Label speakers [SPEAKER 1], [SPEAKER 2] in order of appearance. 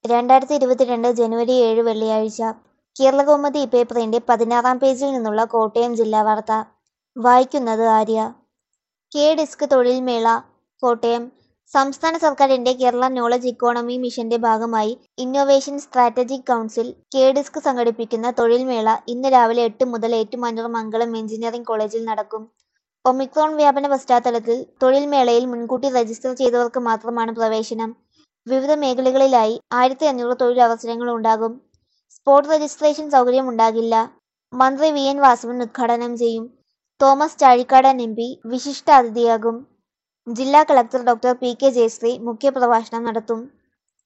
[SPEAKER 1] രണ്ടായിരത്തി ഇരുപത്തിരണ്ട് ജനുവരി ഏഴ് വെള്ളിയാഴ്ച കേരളകൗമുദി പേപ്പറിന്റെ പതിനാറാം പേജിൽ നിന്നുള്ള കോട്ടയം ജില്ലാ വാർത്ത വായിക്കുന്നത് ആര്യ കെ ഡിസ്ക് തൊഴിൽ മേള കോട്ടയം സംസ്ഥാന സർക്കാരിന്റെ കേരള നോളജ് ഇക്കോണമി മിഷന്റെ ഭാഗമായി innovation strategic council K DISC സംഘടിപ്പിക്കുന്ന തൊഴിൽ മേള ഇന്ന് രാവിലെ എട്ട് മുതൽ ഏറ്റുമാനൂർ മംഗളം എഞ്ചിനീയറിംഗ് കോളേജിൽ നടക്കും ഒമിക്രോൺ വ്യാപന പശ്ചാത്തലത്തിൽ തൊഴിൽ മേളയിൽ മുൻകൂട്ടി രജിസ്റ്റർ ചെയ്തവർക്ക് മാത്രമാണ് പ്രവേശനം വിവിധ മേഖലകളിലായി ആയിരത്തി അഞ്ഞൂറ് തൊഴിലവസരങ്ങൾ ഉണ്ടാകും സ്പോട്ട് രജിസ്ട്രേഷൻ സൗകര്യം ഉണ്ടാകില്ല മന്ത്രി വി എൻ വാസവൻ ഉദ്ഘാടനം ചെയ്യും തോമസ് ചാഴിക്കാടൻ എം പി വിശിഷ്ട അതിഥിയാകും ജില്ലാ collector doctor P K Jayasree മുഖ്യപ്രഭാഷണം നടത്തും